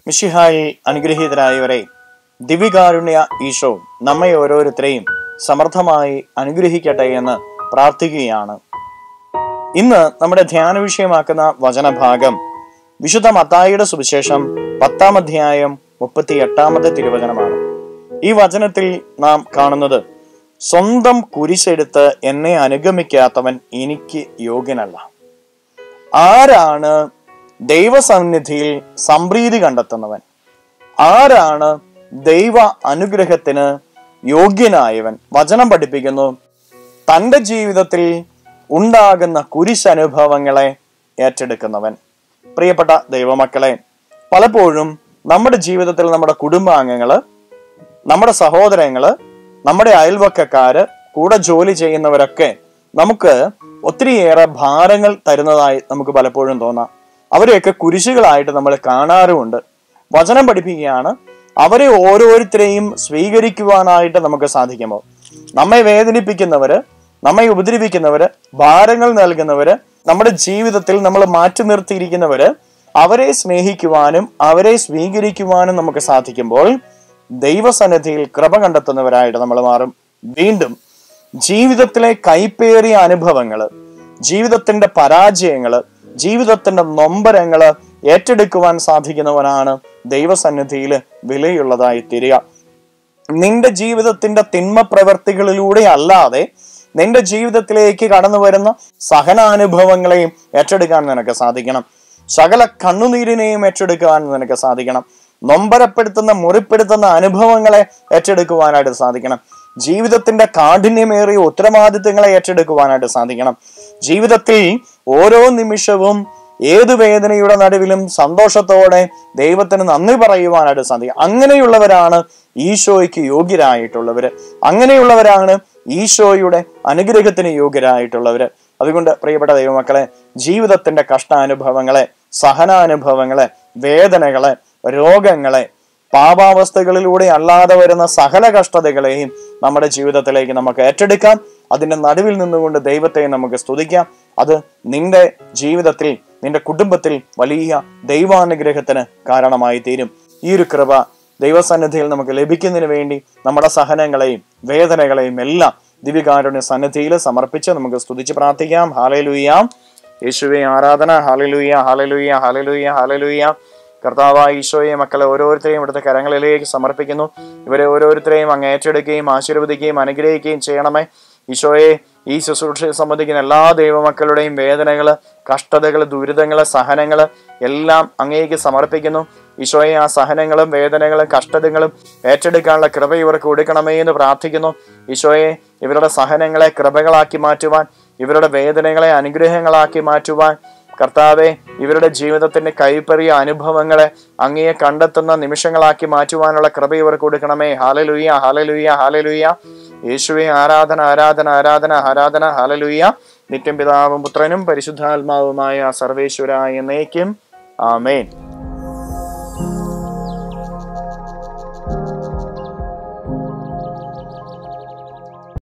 മിഷിഹായി അനുഗ്രഹീതരായവരെ ദിവ്യകാരുണ്യ ഈശോ നമ്മെ ഓരോരുത്തരെയും സമർത്ഥമായി അനുഗ്രഹിക്കട്ടെ എന്ന് പ്രാർത്ഥിക്കുകയാണ് ഇന്ന് നമ്മുടെ ധ്യാന വിഷയമാക്കുന്ന വചനഭാഗം വിശുദ്ധ മത്തായിയുടെ സുവിശേഷം പത്താം അധ്യായം മുപ്പത്തി എട്ടാമത്തെ തിരുവചനമാണ് ഈ വചനത്തിൽ നാം കാണുന്നത് സ്വന്തം കുരിശെടുത്ത് എന്നെ അനുഗമിക്കാത്തവൻ എനിക്ക് യോഗ്യനല്ല ആരാണ് ദൈവസന്നിധിയിൽ സംപ്രീതി കണ്ടെത്തുന്നവൻ ആരാണ് ദൈവ അനുഗ്രഹത്തിന് യോഗ്യനായവൻ വചനം പഠിപ്പിക്കുന്നു തൻ്റെ ജീവിതത്തിൽ ഉണ്ടാകുന്ന കുരിശനുഭവങ്ങളെ ഏറ്റെടുക്കുന്നവൻ പ്രിയപ്പെട്ട ദൈവമക്കളെ പലപ്പോഴും നമ്മുടെ ജീവിതത്തിൽ നമ്മുടെ കുടുംബാംഗങ്ങള് നമ്മുടെ സഹോദരങ്ങള് നമ്മുടെ അയൽവക്കക്കാര് കൂടെ ജോലി ചെയ്യുന്നവരൊക്കെ നമുക്ക് ഒത്തിരിയേറെ ഭാരങ്ങൾ തരുന്നതായി നമുക്ക് പലപ്പോഴും തോന്നാം അവരെയൊക്കെ കുരിശുകളായിട്ട് നമ്മൾ കാണാറുമുണ്ട് വചനം പഠിപ്പിക്കുകയാണ് അവരെ ഓരോരുത്തരെയും സ്വീകരിക്കുവാനായിട്ട് നമുക്ക് സാധിക്കുമോ നമ്മെ വേദനിപ്പിക്കുന്നവര് നമ്മെ ഉപദ്രവിക്കുന്നവര് ഭാരങ്ങൾ നൽകുന്നവര് നമ്മുടെ ജീവിതത്തിൽ നമ്മൾ മാറ്റി നിർത്തിയിരിക്കുന്നവര് അവരെ സ്നേഹിക്കുവാനും അവരെ സ്വീകരിക്കുവാനും നമുക്ക് സാധിക്കുമ്പോൾ ദൈവസന്നിധിയിൽ കൃപ കണ്ടെത്തുന്നവരായിട്ട് നമ്മൾ മാറും വീണ്ടും ജീവിതത്തിലെ കൈപ്പേറിയ അനുഭവങ്ങള് ജീവിതത്തിന്റെ പരാജയങ്ങള് ജീവിതത്തിന്റെ നൊമ്പരങ്ങള് ഏറ്റെടുക്കുവാൻ സാധിക്കുന്നവനാണ് ദൈവസന്നിധിയിൽ വിലയുള്ളതായി തീരുക നിന്റെ ജീവിതത്തിന്റെ തിന്മ പ്രവർത്തികളിലൂടെ അല്ലാതെ നിന്റെ ജീവിതത്തിലേക്ക് കടന്നു വരുന്ന സഹനാനുഭവങ്ങളെയും ഏറ്റെടുക്കാൻ നിനക്ക് സാധിക്കണം സകല കണ്ണുനീരിനെയും ഏറ്റെടുക്കുവാൻ നിനക്ക് സാധിക്കണം നൊമ്പരപ്പെടുത്തുന്ന മുറിപ്പെടുത്തുന്ന അനുഭവങ്ങളെ ഏറ്റെടുക്കുവാനായിട്ട് സാധിക്കണം ജീവിതത്തിന്റെ കാഠിന്യമേറിയ ഉത്തരവാദിത്തങ്ങളെ ഏറ്റെടുക്കുവാനായിട്ട് സാധിക്കണം ജീവിതത്തിൽ ഓരോ നിമിഷവും ഏത് വേദനയുടെ നടുവിലും സന്തോഷത്തോടെ ദൈവത്തിന് നന്ദി പറയുവാനായിട്ട് സാധിക്കും അങ്ങനെയുള്ളവരാണ് ഈശോയ്ക്ക് യോഗ്യരായിട്ടുള്ളവര് അങ്ങനെയുള്ളവരാണ് ഈശോയുടെ അനുഗ്രഹത്തിന് യോഗ്യരായിട്ടുള്ളവര് അതുകൊണ്ട് പ്രിയപ്പെട്ട ദൈവമക്കളെ ജീവിതത്തിന്റെ കഷ്ടാനുഭവങ്ങളെ സഹനാനുഭവങ്ങളെ വേദനകളെ രോഗങ്ങളെ പാപാവസ്ഥകളിലൂടെ അല്ലാതെ വരുന്ന സകല കഷ്ടതകളെയും നമ്മുടെ ജീവിതത്തിലേക്ക് നമുക്ക് ഏറ്റെടുക്കാം അതിന്റെ നടുവിൽ നിന്നുകൊണ്ട് ദൈവത്തെ നമുക്ക് സ്തുതിക്കാം അത് നിന്റെ ജീവിതത്തിൽ നിന്റെ കുടുംബത്തിൽ വലിയ ദൈവാനുഗ്രഹത്തിന് കാരണമായി തീരും ഈ ഒരു കൃപ ദൈവസന്നിധിയിൽ നമുക്ക് ലഭിക്കുന്നതിന് വേണ്ടി നമ്മുടെ സഹനങ്ങളെയും വേദനകളെയും എല്ലാം ദിവ്യകാരുണ്യ സന്നിധിയിൽ സമർപ്പിച്ച് നമുക്ക് സ്തുതിച്ച് പ്രാർത്ഥിക്കാം ഹാലലുയ്യാം യേശുവെ ആരാധന ഹാലലുയ്യ ഹാലലുയ്യ ഹാലലുയ്യ ഹാലലുയ്യ കർത്താവായ ഈശോയെ മക്കളെ ഓരോരുത്തരെയും ഇവിടുത്തെ കരങ്ങളിലേക്ക് സമർപ്പിക്കുന്നു ഇവരെ ഓരോരുത്തരെയും അങ്ങ് ഏറ്റെടുക്കുകയും ആശീർവദിക്കുകയും അനുഗ്രഹിക്കുകയും ചെയ്യണമേ ഈശോയെ ഈ ശുശ്രൂഷയെ സംബന്ധിക്കുന്ന എല്ലാ ദൈവമക്കളുടെയും വേദനകള് കഷ്ടതകള് ദുരിതങ്ങള് സഹനങ്ങള് എല്ലാം അങ്ങേക്ക് സമർപ്പിക്കുന്നു ഈശോയെ ആ സഹനങ്ങളും വേദനകളും കഷ്ടതകളും ഏറ്റെടുക്കാനുള്ള കൃപ ഇവർക്ക് കൊടുക്കണമേ എന്ന് പ്രാർത്ഥിക്കുന്നു ഈശോയെ ഇവരുടെ സഹനങ്ങളെ കൃപകളാക്കി മാറ്റുവാൻ ഇവരുടെ വേദനകളെ അനുഗ്രഹങ്ങളാക്കി മാറ്റുവാൻ കർത്താവെ ഇവരുടെ ജീവിതത്തിന്റെ കൈപ്പറിയ അനുഭവങ്ങളെ അങ്ങയെ കണ്ടെത്തുന്ന നിമിഷങ്ങളാക്കി മാറ്റുവാനുള്ള കൃപ ഇവർക്ക് കൊടുക്കണമേ ഹാലലുയ്യ ഹാലലുയ്യ ഹാലലുയ്യ യേശുവെ ആരാധന ആരാധന ആരാധന ആരാധന ഹാലലുയ്യ നിത്യം പിതാവും പുത്രനും പരിശുദ്ധാത്മാവുമായ സർവേശ്വര എന്നേക്കും ആമേൻ